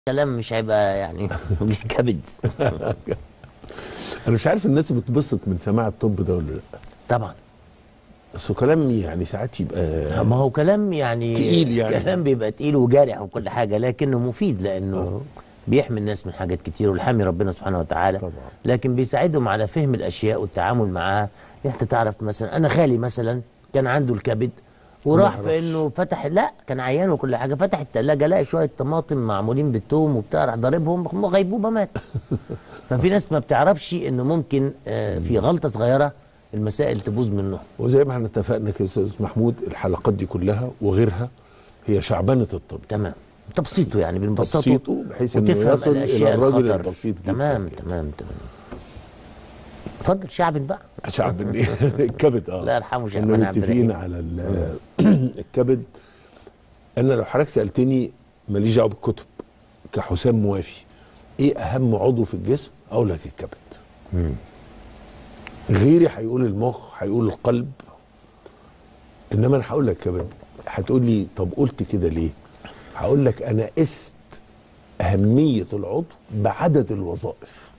كلام مش هيبقى يعني كبد انا مش عارف الناس بتبسط من سماع الطب ده ولا لا طبعا بس هو كلام يعني ساعات يبقى ما هو كلام يعني تقيل يعني. كلام بيبقى تقيل وجارح وكل حاجه لكنه مفيد لانه بيحمي الناس من حاجات كتير والحامي ربنا سبحانه وتعالى طبعا. لكن بيساعدهم على فهم الاشياء والتعامل معاها انت تعرف مثلا انا خالي مثلا كان عنده الكبد وراح في يعرفش. انه فتح لا كان عيان وكل حاجه فتح الثلاجه لقى شويه طماطم معمولين بالثوم وبتاع راح ضاربهم غيبوبه مات ففي ناس ما بتعرفش انه ممكن آه، في غلطه صغيره المسائل تبوظ منه وزي ما احنا اتفقنا كده يا استاذ محمود الحلقات دي كلها وغيرها هي شعبنه الطب تمام تبسيطه يعني بنبسطه تبسيطه بحيث انه وتفهم يصل الى الاشياء الراجل الخطر البسيط جدا تمام كده. تمام تمام اتفضل شعب بقى شعب إن إيه؟ الكبد اه الله يرحمه شيخ كنا أحمد عبد متفقين الرحيم. على ال- الكبد انا لو حضرتك سالتني ماليش دعوه بالكتب كحسام موافي ايه اهم عضو في الجسم اقول لك الكبد غيري هيقول المخ هيقول القلب انما انا هقول لك كبد هتقول لي طب قلت كده ليه هقول لك انا قست اهميه العضو بعدد الوظائف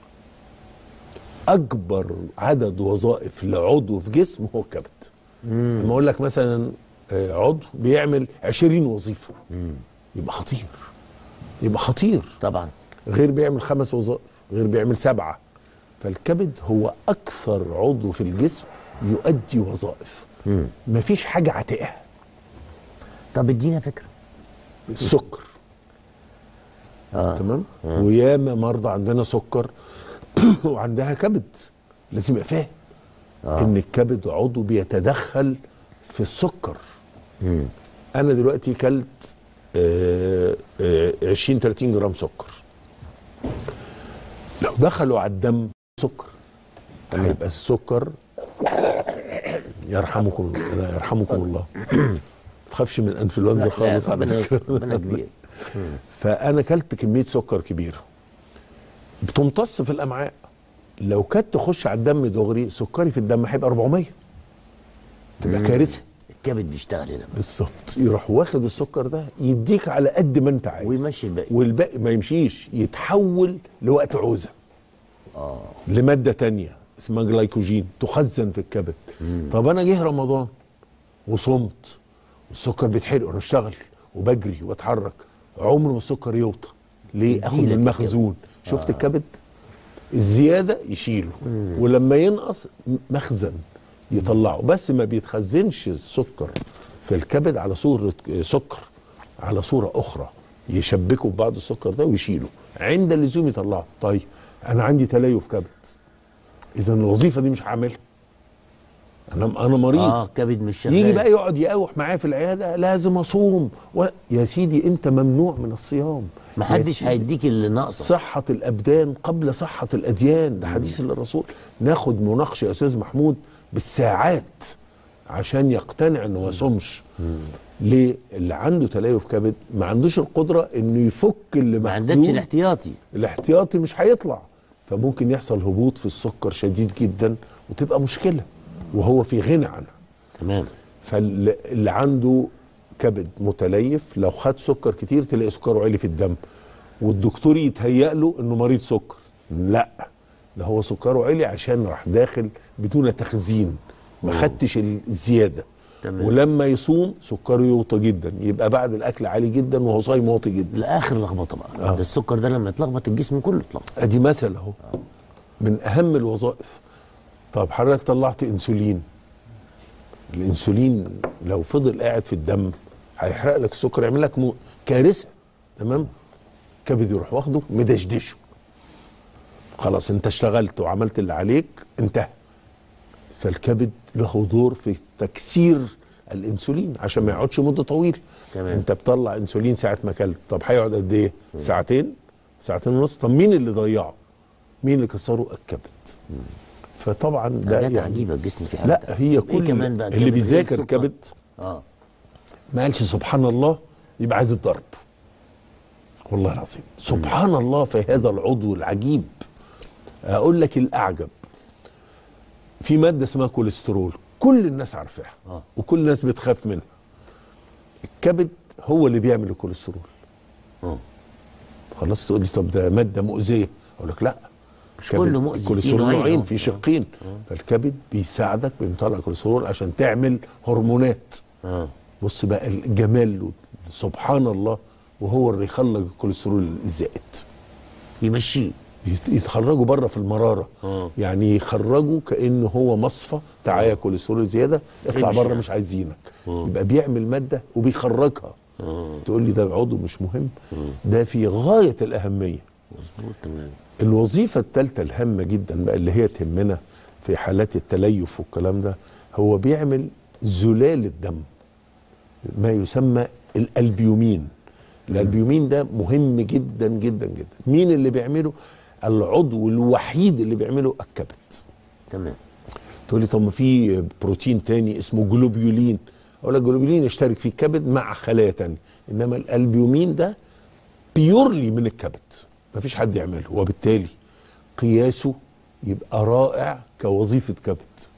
اكبر عدد وظائف لعضو في جسم هو الكبد لما اقول لك مثلا آه، عضو بيعمل 20 وظيفه يبقى خطير يبقى خطير طبعا غير بيعمل خمس وظائف غير بيعمل سبعه فالكبد هو اكثر عضو في الجسم يؤدي وظائف مفيش حاجه عتقها طب ادينا فكره السكر آه. تمام وياما مرضى عندنا سكر وعندها كبد لازم يبقى فاهم آه. ان الكبد عضو بيتدخل في السكر انا دلوقتي كلت آه، آه، 20 30 جرام سكر لو دخلوا على الدم سكر هيبقى السكر يرحمكم يرحمكم الله ما تخافش من انفلونزا خالص على ربنا فكرة. يستر ربنا كبير فانا كلت كميه سكر كبيره بتمتص في الامعاء لو كانت تخش على الدم دغري سكري في الدم هيبقى 400 تبقى كارثه الكبد بيشتغل هنا بقى. بالظبط يروح واخد السكر ده يديك على قد ما انت عايز ويمشي الباقي. والباقي ما يمشيش يتحول لوقت عوزه اه لماده تانية اسمها جلايكوجين تخزن في الكبد طب انا جه رمضان وصمت السكر بيتحرق وانا اشتغل وبجري واتحرك عمر ما السكر يوطى ليه اخد يديلك من المخزون شفت الكبد الزياده يشيله ولما ينقص م- مخزن يطلعه بس ما بيتخزنش السكر في الكبد على صوره سكر على صوره اخرى يشبكوا ببعض السكر ده ويشيله عند اللزوم يطلعه طيب انا عندي تليف كبد اذا الوظيفه دي مش هعملها انا انا مريض اه الكبد مش شغال يجي بقى يقعد يقاوح معايا في العياده لازم اصوم و... يا سيدي انت ممنوع من الصيام يا محدش سيدي، هيديك اللي ناقصه صحة الأبدان قبل صحة الأديان ده حديث للرسول ناخد مناقشة يا أستاذ محمود بالساعات عشان يقتنع إنه ما يصومش ليه؟ اللي عنده تليف كبد ما عندوش القدرة إنه يفك اللي ما مخزون. عندكش الاحتياطي الاحتياطي مش هيطلع فممكن يحصل هبوط في السكر شديد جدا وتبقى مشكلة وهو في غنى عنها تمام فاللي عنده كبد متليف لو خد سكر كتير تلاقي سكره عالي في الدم والدكتور يتهيأ له انه مريض سكر لا ده هو سكره عالي عشان راح داخل بدون تخزين ما خدتش الزياده تمام. ولما يصوم سكره يوطى جدا يبقى بعد الاكل عالي جدا وهو صايم واطي جدا لاخر لخبطه بقى آه. ده السكر ده لما يتلخبط الجسم كله يتلخبط ادي مثل اهو من اهم الوظائف طب حضرتك طلعت انسولين الانسولين لو فضل قاعد في الدم هيحرق لك السكر يعمل لك مو... كارثه تمام كبد يروح واخده مدشدشه خلاص انت اشتغلت وعملت اللي عليك انتهى فالكبد له دور في تكسير الانسولين عشان ما يقعدش مده طويله تمام. انت بتطلع انسولين ساعه ما اكلت طب هيقعد قد ايه ساعتين ساعتين ونص طب مين اللي ضيعه مين اللي كسره الكبد فطبعا ده حاجات يعني عجيبه الجسم في حاجه لا هي إيه كل كمان بقى اللي الكبد؟ بيذاكر السكر. الكبد اه ما قالش سبحان الله يبقى عايز الضرب والله العظيم سبحان الله في هذا العضو العجيب اقول لك الاعجب في ماده اسمها كوليسترول كل الناس عارفاها آه. وكل الناس بتخاف منها الكبد هو اللي بيعمل الكوليسترول اه خلاص تقول لي طب ده ماده مؤذيه اقول لك لا مش الكبد- كله مؤذي، في الكوليسترول نوعين نوعين أهو. في شقين فالكبد بيساعدك بيطلع كوليسترول عشان تعمل هرمونات اه بص بقى الجمال سبحان الله وهو اللي يخرج الكوليسترول الزائد يمشيه يت- يتخرجوا بره في المراره آه. يعني يخرجوا كانه هو مصفى تعالى كوليسترول زياده اطلع امشي بره يعني. مش عايزينك آه. يبقى بيعمل ماده وبيخرجها اه تقول لي ده عضو مش مهم ده في غايه الاهميه مظبوط تمام الوظيفه الثالثه الهامه جدا بقى اللي هي تهمنا في حالات التليف والكلام ده هو بيعمل زلال الدم ما يسمى الالبيومين الالبيومين ده مهم جدا جدا جدا مين اللي بيعمله العضو الوحيد اللي بيعمله الكبد تمام تقول لي طب ما في بروتين تاني اسمه جلوبيولين اقول لك جلوبيولين يشترك في الكبد مع خلايا تانية انما الالبيومين ده بيورلي من الكبد ما فيش حد يعمله وبالتالي قياسه يبقى رائع كوظيفه كبد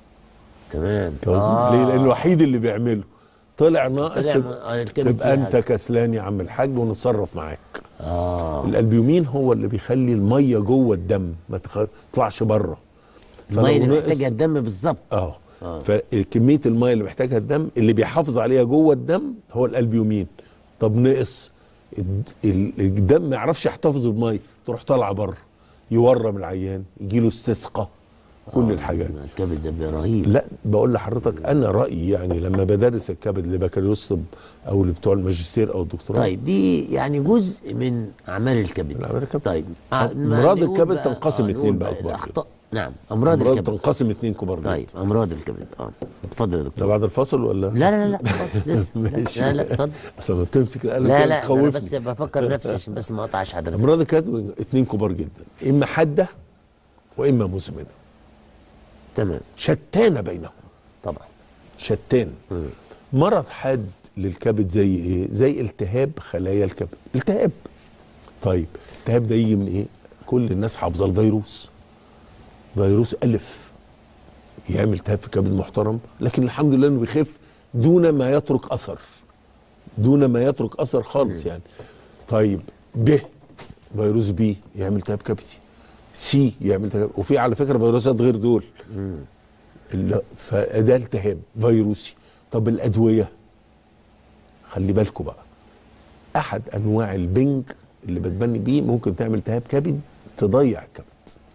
تمام كوظيفة آه. ليه لان الوحيد اللي بيعمله طلع ناقص طلع م- تبقى, آه، الكبد تبقى فيه انت حاجة. كسلان يا عم الحاج ونتصرف معاك اه الالبيومين هو اللي بيخلي الميه جوه الدم ما تخ- تطلعش بره الميه اللي فلو نقص- محتاجها الدم بالظبط اه آه. فكميه الميه اللي محتاجها الدم اللي بيحافظ عليها جوه الدم هو الالبيومين طب نقص الد- ال- الدم ما يعرفش يحتفظ بالميه تروح طالعه بره يورم العيان يجي له استسقاء كل الحاجات الكبد ده بيبقى رهيب لا بقول لحضرتك انا رايي يعني لما بدرس الكبد لبكالوريوس طب او اللي بتوع الماجستير او الدكتوراه طيب دي يعني جزء من اعمال الكبد من أعمال الكبد. طيب أمراض نقول الكبد بقى- تنقسم آه، اتنين نقول بقى بقى كبار الاخطاء نعم امراض امراض الكبد تنقسم اتنين كبار جدا طيب امراض الكبد اه اتفضل يا ده دكتور بعد الفصل ولا لا لا لا لا اتفضل، لسه ماشي. لا لا اتفضل بس لما بتمسك القلم لا كده لا أنا تخوفني بس بفكر نفسي عشان بس ما اقطعش حضرتك امراض الكبد اتنين كبار جدا اما حاده واما مزمنه تمام شتان بينهم طبعا شتان مرض حاد للكبد زي ايه زي التهاب خلايا الكبد التهاب طيب التهاب ده يجي من ايه كل الناس حافظه الفيروس فيروس الف يعمل التهاب في كبد محترم لكن الحمد لله انه بيخف دون ما يترك اثر دون ما يترك اثر خالص يعني طيب ب فيروس بي يعمل التهاب كبدي سي يعمل التهاب وفي على فكره فيروسات غير دول اللي فده التهاب فيروسي طب الادويه خلي بالكم بقى احد انواع البنج اللي بتبني بيه ممكن تعمل التهاب كبد تضيع الكبد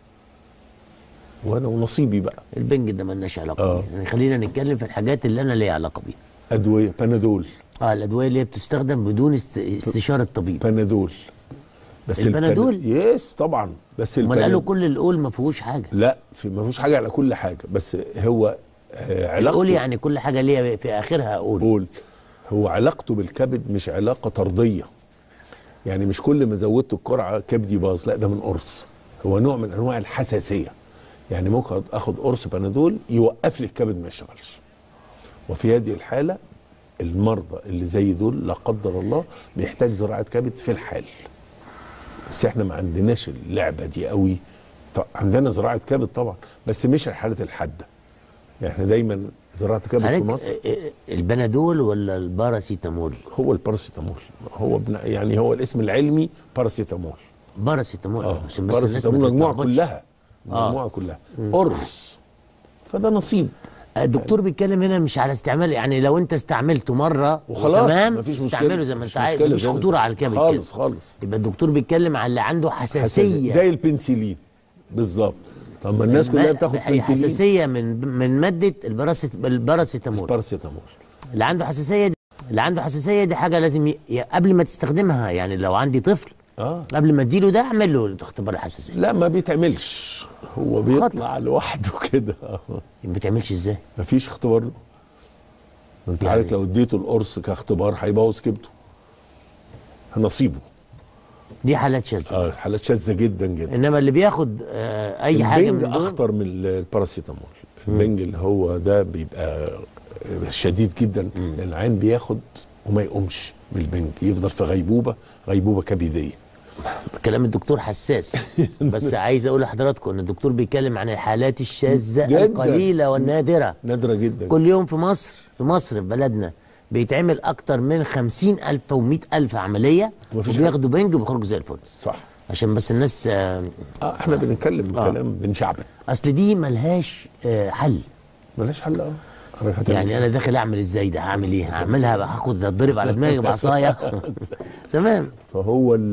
وانا ونصيبي بقى البنج ده ملناش علاقه آه. بيه يعني خلينا نتكلم في الحاجات اللي انا ليا علاقه بيها ادويه بنادول اه الادويه اللي هي بتستخدم بدون است... استشاره طبيب بنادول بس البنادول؟ البنا- يس طبعا بس امال البنا- قالوا كل القول ما فيهوش حاجه لا في ما فيهوش حاجه على كل حاجه بس هو آه علاقته القول يعني كل حاجه ليها في اخرها قول قول هو علاقته بالكبد مش علاقه طرديه يعني مش كل ما زودت الجرعه كبدي باظ لا ده من قرص هو نوع من انواع الحساسيه يعني ممكن اخد قرص بنادول يوقف لي الكبد ما يشتغلش وفي هذه الحاله المرضى اللي زي دول لا قدر الله بيحتاج زراعه كبد في الحال بس احنا ما عندناش اللعبه دي قوي ط- عندنا زراعه كبد طبعا بس مش الحالات الحاده يعني احنا دايما زراعه كبد في حضرتك مصر آه، آه، البنادول ولا الباراسيتامول هو الباراسيتامول هو بن... يعني هو الاسم العلمي باراسيتامول باراسيتامول اه عشان بس الناس ما باراسيتامول المجموعه تتلخبطش. كلها آه. المجموعه كلها قرص فده نصيب الدكتور بيتكلم هنا مش على استعمال يعني لو انت استعملته مره وخلاص تمام مفيش مشكله استعمله زي ما مفيش انت عايز مشكلة مش زي ما خطوره انت- على الكبد خالص كده خالص يبقى الدكتور بيتكلم على اللي عنده حساسيه زي البنسلين بالظبط طب ما الناس كلها ما- بتاخد هي بنسلين حساسيه من من ماده الباراسيت الباراسيتامول باراسيتامول اللي عنده حساسيه دي اللي عنده حساسيه دي حاجه لازم ي... ي- قبل ما تستخدمها يعني لو عندي طفل اه قبل ما اديله ده اعمل له اختبار الحساسيه لا ما بيتعملش هو بيطلع لوحده كده آه. ما بتعملش ازاي مفيش اختبار له ما انت يعني- عارف لو اديته القرص كاختبار هيبوظ كبده نصيبه دي حالات شاذه اه حالات شاذه جدا جدا انما اللي بياخد آه اي حاجه البنج من دول اخطر من الباراسيتامول البنج اللي هو ده بيبقى شديد جدا لان العين بياخد وما يقومش من البنج يفضل في غيبوبه غيبوبه كبديه كلام الدكتور حساس بس عايز اقول لحضراتكم ان الدكتور بيتكلم عن الحالات الشاذه جداً. القليله والنادره نادره جدا كل يوم في مصر في مصر في بلدنا بيتعمل اكتر من خمسين الف ومئة الف عمليه ومفيش وبياخدوا بنج وبيخرجوا زي الفل صح عشان بس الناس آه، اه احنا بنتكلم آه. كلام بنشعبن اصل دي ملهاش آه، حل ملهاش حل اه حضرتك هتعمل يعني انا داخل اعمل ازاي ده هعمل ايه هعملها بقى هاخد اتضرب على دماغي بعصايه تمام فهو ال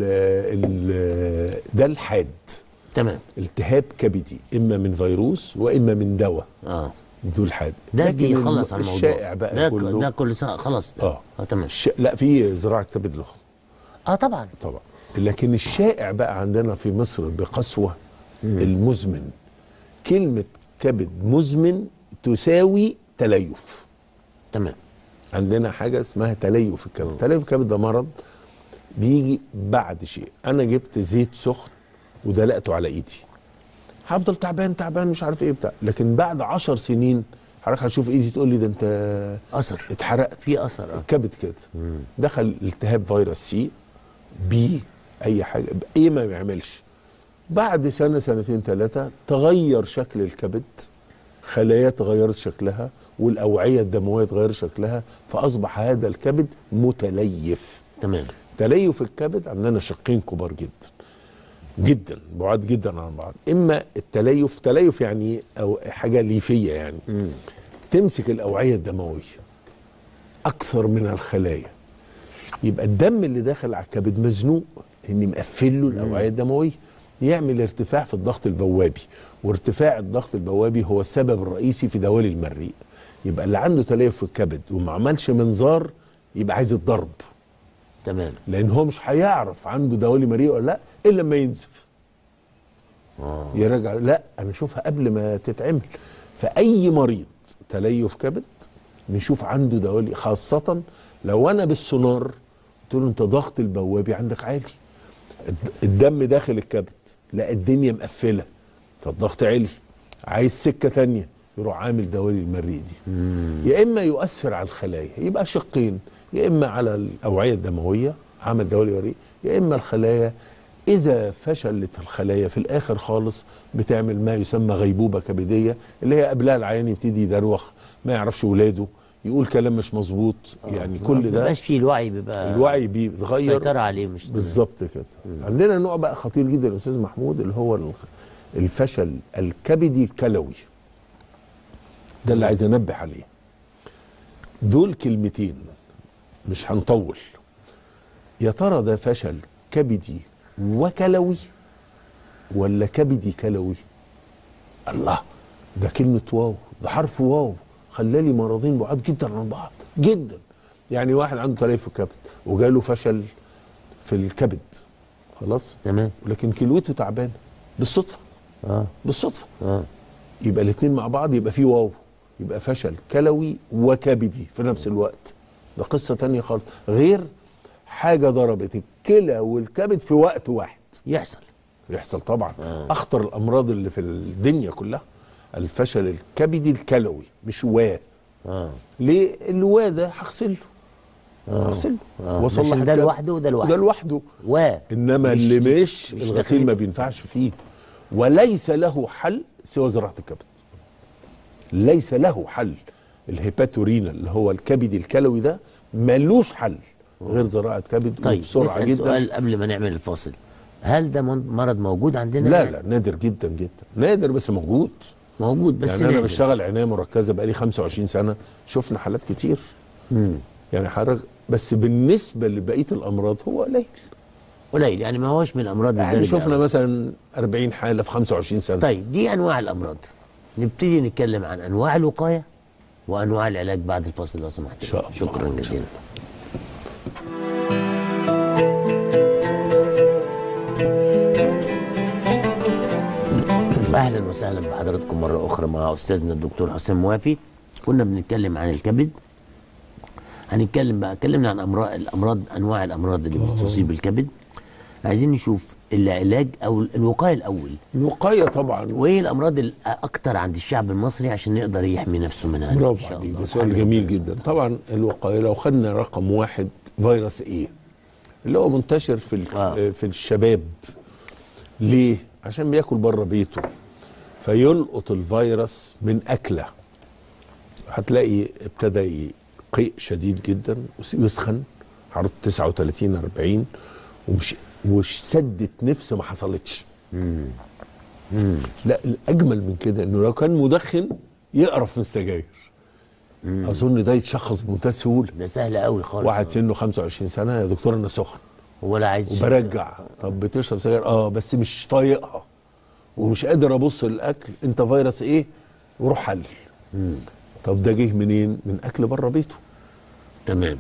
ال ده الحاد تمام التهاب كبدي اما من فيروس واما من دواء اه دول حاد ده لكن بيخلص الم- على الموضوع الشائع بقى ده كله ده كل سنه خلاص ده. اه اه تمام الش... لا في زراعه كبد له اه طبعا طبعا لكن الشائع بقى عندنا في مصر بقسوه المزمن كلمه كبد مزمن تساوي تليف تمام عندنا حاجه اسمها تليف الكبد تليف الكبد ده مرض بيجي بعد شيء انا جبت زيت سخن ودلقته على ايدي هفضل تعبان تعبان مش عارف ايه بتاع لكن بعد عشر سنين حضرتك هتشوف ايدي تقول لي ده انت اثر اتحرقت في اثر اه الكبد كده دخل التهاب فيروس سي بي اي حاجه ايه ما بيعملش بعد سنه سنتين ثلاثه تغير شكل الكبد خلايا تغيرت شكلها والاوعيه الدمويه تغير شكلها فاصبح هذا الكبد متليف تمام تليف الكبد عندنا شقين كبار جدا جدا بعاد جدا عن بعض اما التليف تليف يعني او حاجه ليفيه يعني مم. تمسك الاوعيه الدمويه اكثر من الخلايا يبقى الدم اللي داخل على الكبد مزنوق ان مقفل له الاوعيه الدمويه يعمل ارتفاع في الضغط البوابي وارتفاع الضغط البوابي هو السبب الرئيسي في دوالي المريء يبقى اللي عنده تليف في الكبد وما عملش منظار يبقى عايز الضرب تمام لان هو مش هيعرف عنده دوالي مريء ولا لا الا لما ينزف اه يرجع لا انا اشوفها قبل ما تتعمل فاي مريض تليف كبد نشوف عنده دوالي خاصه لو انا بالسونار قلت له انت ضغط البوابي عندك عالي الد- الدم داخل الكبد لا الدنيا مقفله فالضغط عالي عايز سكه تانية يروح عامل دوالي المريء دي يا اما يؤثر على الخلايا يبقى شقين يا اما على الاوعيه الدمويه عمل دوالي مريء يا اما الخلايا اذا فشلت الخلايا في الاخر خالص بتعمل ما يسمى غيبوبه كبديه اللي هي قبلها العيان يبتدي يدروخ ما يعرفش ولاده يقول كلام مش مظبوط يعني ما كل ده بيبقاش فيه الوعي بيبقى الوعي بيتغير السيطره عليه مش بالظبط كده عندنا نوع بقى خطير جدا يا استاذ محمود اللي هو ال- الفشل الكبدي الكلوي ده اللي عايز انبه عليه دول كلمتين مش هنطول يا ترى ده فشل كبدي وكلوي ولا كبدي كلوي الله ده كلمة واو ده حرف واو خلالي مرضين بعاد جدا عن بعض جدا يعني واحد عنده تليف في الكبد وجاله فشل في الكبد خلاص تمام لكن كلوته تعبانه بالصدفه اه بالصدفه اه يبقى الاثنين مع بعض يبقى في واو يبقى فشل كلوي وكبدي في نفس الوقت ده قصه تانية خالص غير حاجه ضربت الكلى والكبد في وقت واحد يحصل يحصل طبعا آه. اخطر الامراض اللي في الدنيا كلها الفشل الكبدي الكلوي مش واه اه ليه الوا ده هغسله هغسله آه. واصلح عشان ده الكبد. لوحده وده لوحده. وده لوحده و انما مش- اللي مش, مش الغسيل داخل- ما بينفعش فيه وليس له حل سوى زراعه الكبد ليس له حل الهيباتورينا اللي هو الكبد الكلوي ده ملوش حل غير زراعه كبد طيب بسرعه نسأل جدا سؤال قبل ما نعمل الفاصل هل ده من- مرض موجود عندنا لا لا نادر جدا جدا نادر بس موجود موجود بس يعني انا نادر. بشتغل عنايه مركزه بقالي 25 سنه شفنا حالات كتير مم. يعني حضرتك بس بالنسبه لبقيه الامراض هو قليل قليل يعني ما هوش من الامراض يعني الدارجة شفنا أوي. مثلا 40 حاله في 25 سنه طيب دي انواع الامراض نبتدي نتكلم عن انواع الوقايه وانواع العلاج بعد الفاصل لو سمحت إن شاء الله. شكرا إن شاء جزيلا اهلا وسهلا بحضراتكم مره اخرى مع استاذنا الدكتور حسام موافي كنا بنتكلم عن الكبد هنتكلم بقى اتكلمنا عن امراض الامراض انواع الامراض اللي بتصيب الكبد عايزين نشوف العلاج او الوقايه الاول الوقايه طبعا وايه الامراض الاكثر عند الشعب المصري عشان يقدر يحمي نفسه منها إن برافو شاء عليك الله. ده سؤال حاجة جميل كويسة. جدا طبعا الوقايه لو خدنا رقم واحد فيروس ايه اللي هو منتشر في ال- آه. في الشباب ليه عشان بياكل بره بيته فيلقط الفيروس من اكله هتلاقي ابتدى ي- قيء شديد جدا ويسخن حرارته 39 40 ومش وسدت نفس ما حصلتش لا الاجمل من كده انه لو كان مدخن يقرف من السجاير اظن ده يتشخص بمنتهى السهوله ده سهل قوي خالص واحد سنه 25 سنه يا دكتور انا سخن ولا عايز يشرب وبرجع طب بتشرب سجاير اه بس مش طايقها ومش قادر ابص للاكل انت فيروس ايه وروح حلل طب ده جه منين من اكل بره بيته تمام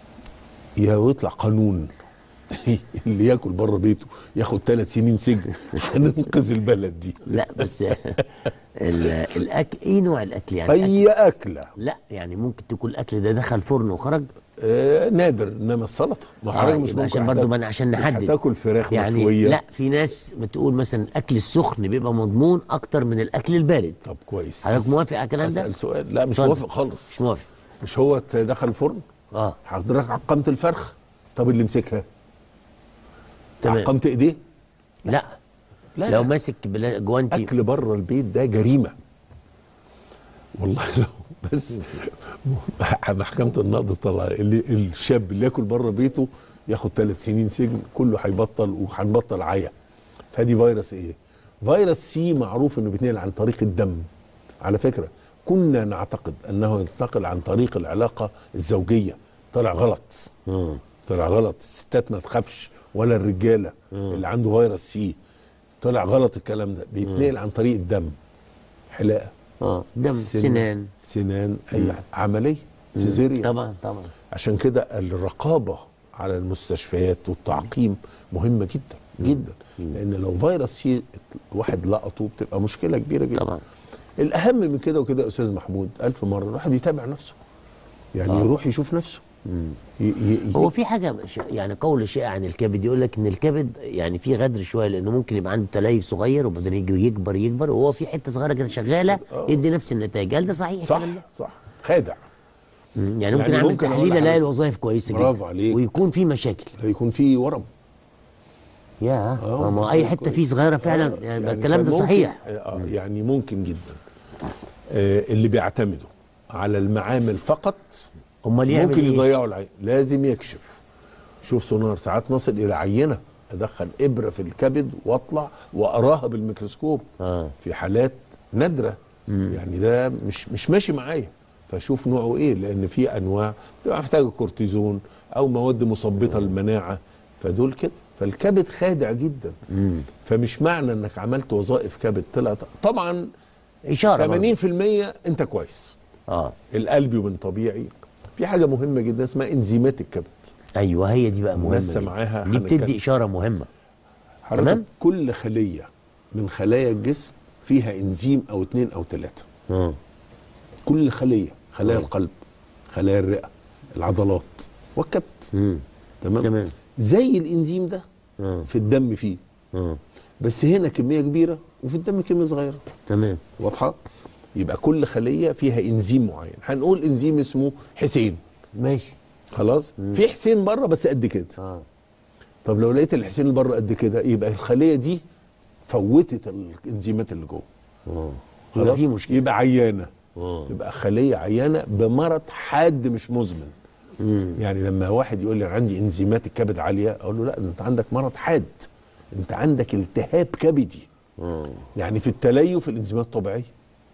يا يطلع قانون اللي ياكل بره بيته ياخد ثلاث سنين سجن هننقذ البلد دي لا بس ال- الاكل ايه نوع الاكل يعني أكل اي اكله لا يعني ممكن تكون الاكل ده دخل فرن وخرج آه نادر انما السلطه ما آه، حضرتك مش يبقى ممكن عشان برضو هتاكل- ما أنا عشان مش نحدد. هتاكل فراخ يعني مشويه لا في ناس بتقول مثلا الاكل السخن بيبقى مضمون اكتر من الاكل البارد طب كويس حضرتك أس- موافق على الكلام ده؟ اسال سؤال لا مش اتفضل. موافق خالص مش موافق مش هو دخل الفرن اه حضرتك عقمت الفرخ طب اللي مسكها تمام. عقمت ايديه لا, لا، لو لا. ماسك بلا- جوانتي اكل بره البيت ده جريمه والله لو بس محكمه النقد طلع اللي الشاب اللي ياكل بره بيته ياخد ثلاث سنين سجن كله هيبطل وهنبطل عيا فدي فيروس ايه؟ فيروس سي معروف انه بيتنقل عن طريق الدم على فكره كنا نعتقد انه ينتقل عن طريق العلاقه الزوجيه طلع غلط مم. طلع غلط الستات ما تخافش ولا الرجاله اللي عنده فيروس سي طلع غلط الكلام ده بيتنقل عن طريق الدم حلاقه اه دم سن- سنان سنان اي عمليه سيزيريا طبعا طبعا عشان كده الرقابه على المستشفيات والتعقيم مهمه جدا جدا لان لو فيروس سي واحد لقطه بتبقى مشكله كبيره جدا طبعا الاهم من كده وكده يا استاذ محمود الف مره الواحد يتابع نفسه يعني آه. يروح يشوف نفسه ي- ي- هو في حاجه ش- يعني قول شائع عن الكبد يقول لك ان الكبد يعني فيه غدر شويه لانه ممكن يبقى عنده تليف صغير وبعدين يجي يكبر يكبر وهو في حته صغيره كده شغاله يدي نفس النتائج هل ده صحيح صح الكلام ده؟ صح خادع مم، يعني ممكن يعني اعمل ممكن أقول تحليل الاقي لحضرتك- الوظائف كويسه برافو جدا عليك. ويكون في مشاكل هيكون في ورم يا آه، ما اي بس حته كويس. فيه صغيره فعلا آه، يعني, الكلام ده فممكن- صحيح آه يعني ممكن جدا آه اللي بيعتمدوا على المعامل فقط امال يعمل ممكن ايه؟ يضيعوا العين لازم يكشف شوف سونار ساعات نصل الى عينه ادخل ابره في الكبد واطلع واراها بالميكروسكوب آه. في حالات نادره يعني ده مش مش ماشي معايا فشوف نوعه ايه لان في انواع بتبقى محتاجه كورتيزون او مواد مثبطه للمناعه فدول كده فالكبد خادع جدا فمش معنى انك عملت وظائف كبد طلعت طبعا اشاره برضه. 80% انت كويس اه القلب من طبيعي في حاجه مهمه جدا اسمها انزيمات الكبد ايوه هي دي بقى مهمه لسه جداً. معاها دي هنتكلم. بتدي اشاره مهمه حضرتك تمام. كل خليه من خلايا الجسم فيها انزيم او اتنين او تلاته اه كل خليه خلايا القلب خلايا الرئه العضلات والكبد امم تمام تمام. زي الانزيم ده اه في الدم فيه اه بس هنا كميه كبيره وفي الدم كميه صغيره تمام واضحه يبقى كل خليه فيها انزيم معين هنقول انزيم اسمه حسين ماشي خلاص في حسين بره بس قد كده اه طب لو لقيت الحسين اللي بره قد كده يبقى الخليه دي فوتت الانزيمات اللي جوه اه يبقى في مشكله يبقى عيانه اه يبقى خليه عيانه بمرض حاد مش مزمن مم. يعني لما واحد يقول لي أنا عندي انزيمات الكبد عاليه اقول له لا ده انت عندك مرض حاد انت عندك التهاب كبدي اه يعني في التليف الانزيمات طبيعيه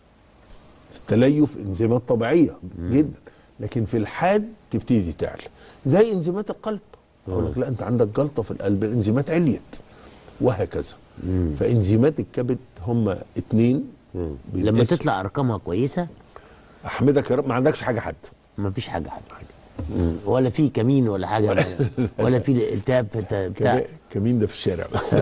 في التليف انزيمات طبيعيه جدا لكن في الحاد تبتدي تعلى زي انزيمات القلب اقول لك لا انت عندك جلطه في القلب الانزيمات عليت وهكذا فانزيمات الكبد هم اتنين لما بالاسم. تطلع ارقامها كويسه احمدك يا رب ما عندكش حاجه حد ما فيش حاجه حاجه مم. ولا في كمين ولا حاجه ولا, ولا في التهاب في الت- بتاع كما- كمين ده في الشارع بس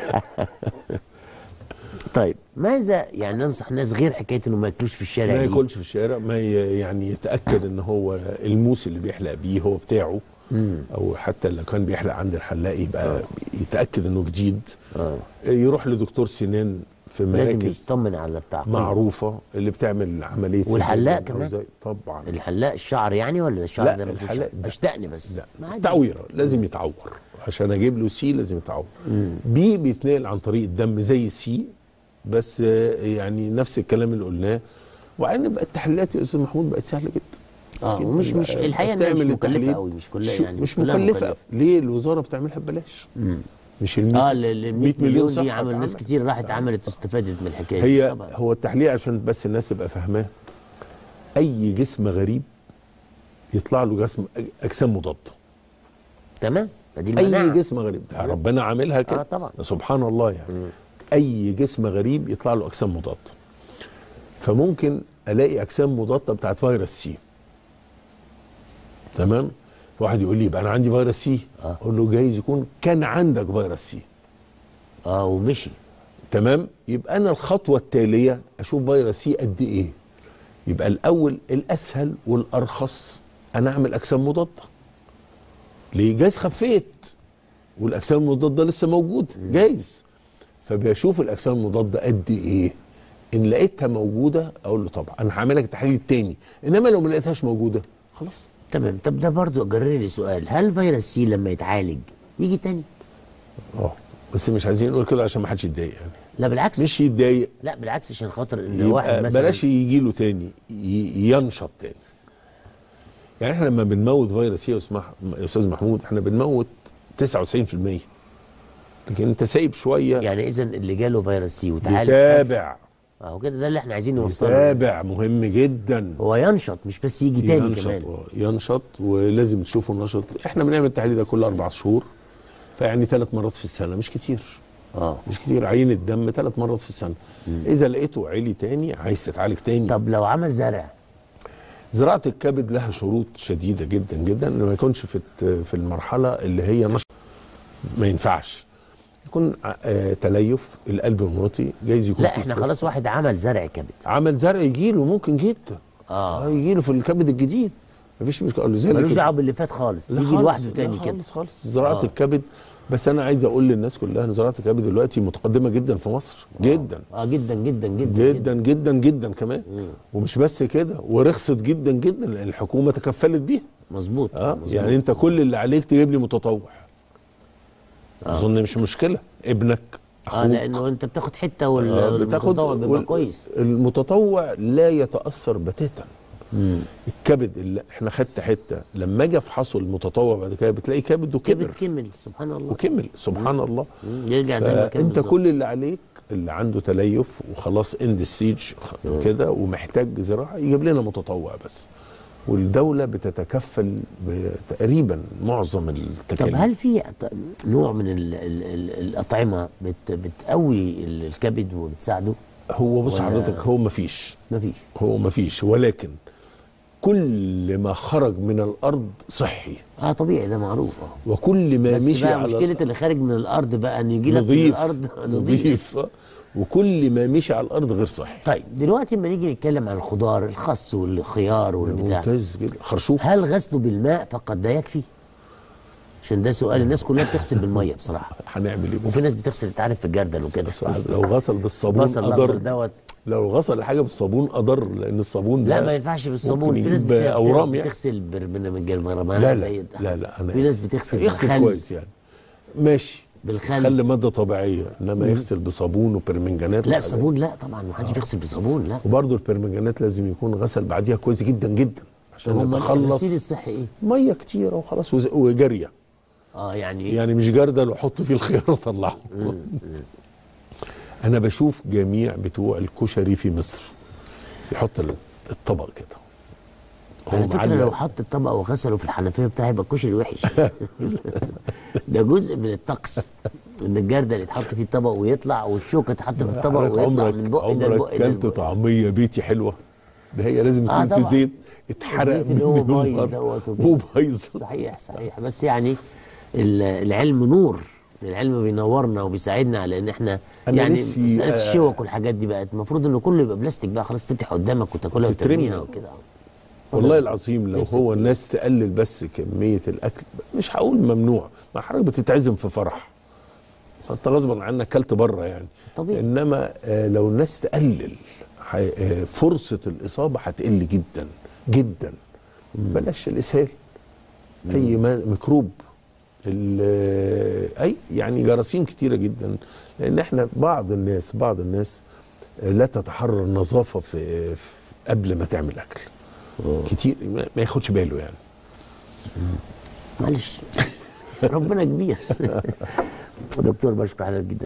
طيب ماذا يعني ننصح الناس غير حكايه انه ما ياكلوش في الشارع ما دي؟ ياكلش في الشارع ما ي- يعني يتاكد ان هو الموس اللي بيحلق بيه هو بتاعه او حتى لو كان بيحلق عند الحلاق يبقى يتاكد انه جديد اه يروح لدكتور سنان في لازم مراكز يطمن على التعقيم معروفه اللي بتعمل عمليه والحلاق سيزاريان أو كمان؟ زي- طبعا الحلاق الشعر يعني ولا الشعر لا، ده مفيش الحلاق شعر؟ ده. بشتقني بس لا ما عادي. تعويره لازم يتعور عشان اجيب له سي لازم يتعور بي بيتنقل عن طريق الدم زي سي بس آه، يعني نفس الكلام اللي قلناه وبعدين بقى التحليلات يا استاذ محمود بقت سهله جدا اه جداً ومش مش بقى. الحقيقه إنها مش تعمل مكلفه التحليل. قوي مش كلها شو- يعني مش كلها مكلفه ليه الوزاره بتعملها ببلاش مش ال اه 100 ال 100 مليون مليون صفحة دي عمل ناس اتعمل. كتير راحت عملت واستفادت من الحكايه دي هي طبعا هو التحليل عشان بس الناس تبقى فاهماه اي جسم غريب يطلع له جسم اجسام مضاده تمام فدي اي المناعه جسم غريب ده ربنا عاملها كده آه طبعا. سبحان الله يعني اي جسم غريب يطلع له اجسام مضاده فممكن الاقي اجسام مضاده بتاعت فيروس سي تمام واحد يقول لي يبقى انا عندي فيروس سي آه. اقول له جايز يكون كان عندك فيروس سي اه ومشي تمام يبقى انا الخطوه التاليه اشوف فيروس سي قد ايه يبقى الاول الاسهل والارخص انا اعمل اجسام مضاده ليه جايز خفيت والاجسام المضاده لسه موجوده جايز فبشوف الاجسام المضاده قد ايه ان لقيتها موجوده اقول له طبعا انا هعمل لك التحليل التاني انما لو ما لقيتهاش موجوده خلاص تمام طب ده برضو جرني لي سؤال هل فيروس سي لما يتعالج يجي تاني اه بس مش عايزين نقول كده عشان ما حدش يتضايق يعني لا بالعكس مش يتضايق لا بالعكس عشان خاطر ان واحد يبقى مثلا بلاش يجي له تاني ي- ينشط تاني يعني احنا لما بنموت فيروس سي يا أستاذ مح- يا استاذ محمود احنا بنموت 99% لكن انت سايب شويه يعني اذا اللي جاله فيروس سي وتعالج يتابع اهو كده ده اللي احنا عايزين نوصله يتابع مهم جدا هو ينشط مش بس يجي تاني ينشط كمان آه، ينشط ولازم تشوفه نشط احنا بنعمل التحليل ده كل اربع شهور فيعني ثلاث مرات في السنه مش كتير اه مش كتير عين الدم ثلاث مرات في السنه اذا لقيته عالي تاني عايز تتعالج تاني طب لو عمل زرع زراعه الكبد لها شروط شديده جدا جدا انه ما يكونش في الت- في المرحله اللي هي نشط ما ينفعش يكون ع- آه تليف القلب المواطي جايز يكون لا في احنا ستريس. خلاص واحد عمل زرع كبد عمل زرع يجي له ممكن جدا اه يجي له في الكبد الجديد مفيش مشكله زي ملوش كده. دعوه باللي فات خالص لا يجي خالص، لوحده لا تاني كده خالص خالص زراعه آه. الكبد بس انا عايز اقول للناس كلها ان زراعه الكبد دلوقتي متقدمه جدا في مصر جدا اه جدا جدا جدا جدا جدا جدا كمان ومش بس كده ورخصت جدا جدا لان الحكومه تكفلت بيها مظبوط اه مظبوط. يعني انت كل اللي عليك تجيب لي متطوع اظن مش مشكله ابنك اه اخوك لانه انت بتاخد حته آه، والمتطوع بيبقى وال- كويس المتطوع لا يتاثر بتاتا الكبد اللي احنا خدت حته لما اجي افحصه المتطوع بعد كده بتلاقي كبده كبد كبر كمل سبحان الله وكمل سبحان الله مم. يرجع زي ما كان انت بالظبط. كل اللي عليك اللي عنده تليف وخلاص اند ستيج كده ومحتاج زراعه يجيب لنا متطوع بس والدوله بتتكفل تقريبا معظم طب التكاليف هل في ط- نوع من ال ال ال الاطعمه بت بتقوي ال- الكبد وبتساعده؟ هو بص ولا- حضرتك هو مفيش مفيش هو مفيش ولكن كل ما خرج من الارض صحي اه طبيعي ده معروف اه وكل ما بس مشي بقى على مشكله اللي خارج من الارض بقى ان يجي لك من نظيف الارض نظيف وكل ما مشي على الارض غير صحي طيب دلوقتي لما نيجي نتكلم عن الخضار الخس والخيار والبتاع ممتاز جدا خرشوف هل غسله بالماء فقط ده يكفي؟ عشان ده سؤال الناس كلها بتغسل بالميه بصراحه هنعمل ايه بس وفي ناس بتغسل انت عارف في الجردل وكده بس لو غسل بالصابون بصل الاخضر اضر دوت لو غسل حاجه بالصابون اضر لان الصابون لا ده ما ينفعش بالصابون ممكن في ناس يجيب بت- اورام يعني بتغسل برنامج الرمضان لا لا لا لا انا في ناس آسف. بتغسل يغسل بالخل كويس يعني ماشي بالخل خل ماده طبيعيه انما يغسل بصابون وبرمنجانات لا وحاجات. صابون لا طبعا ما حدش بيغسل بصابون لا وبرضه البرمنجانات لازم يكون غسل بعديها كويس جدا جدا عشان أمال نتخلص الغسيل الصحي ايه؟ ميه كتيره وخلاص وز- وجاريه اه يعني, يعني مش جردل وحط فيه الخيار وطلعه انا بشوف جميع بتوع الكشري في مصر يحط ال- الطبق كده على هو فكره معلق. لو حط الطبق وغسله في الحنفيه بتاعه يبقى الكشري وحش ده جزء من الطقس ان الجردل يتحط فيه الطبق ويطلع والشوكه تتحط في الطبق حضرتك ويطلع عمرك من بق ده عمرك لبق ده كلت لبق. طعميه بيتي حلوه ده هي لازم آه يكون في طبعا. زيت اتحرق الزيت اللي هو مليون بايظ مرة. دوت وكده. وبايظ صحيح صحيح بس يعني ال- العلم نور العلم بينورنا وبيساعدنا على ان احنا أنا يعني نفسي، مساله آه، الشوك والحاجات دي بقت المفروض انه كله يبقى بلاستيك بقى خلاص تفتح قدامك وتاكلها تترمي. وترميها وكده والله العظيم لو نفسك هو فيه. الناس تقلل بس كميه الاكل مش هقول ممنوع ما حضرتك بتتعزم في فرح فانت غصبا عنك كلت بره يعني طبيعي. انما آه، لو الناس تقلل ح- آه، فرصه الاصابه هتقل جدا جدا بلاش الاسهال اي ما- ميكروب ال- اي يعني جراثيم كتيره جدا لان احنا بعض الناس بعض الناس لا تتحرى النظافه في في- قبل ما تعمل اكل كتير ما ما ياخدش باله يعني معلش ربنا كبير دكتور بشكر حضرتك جدا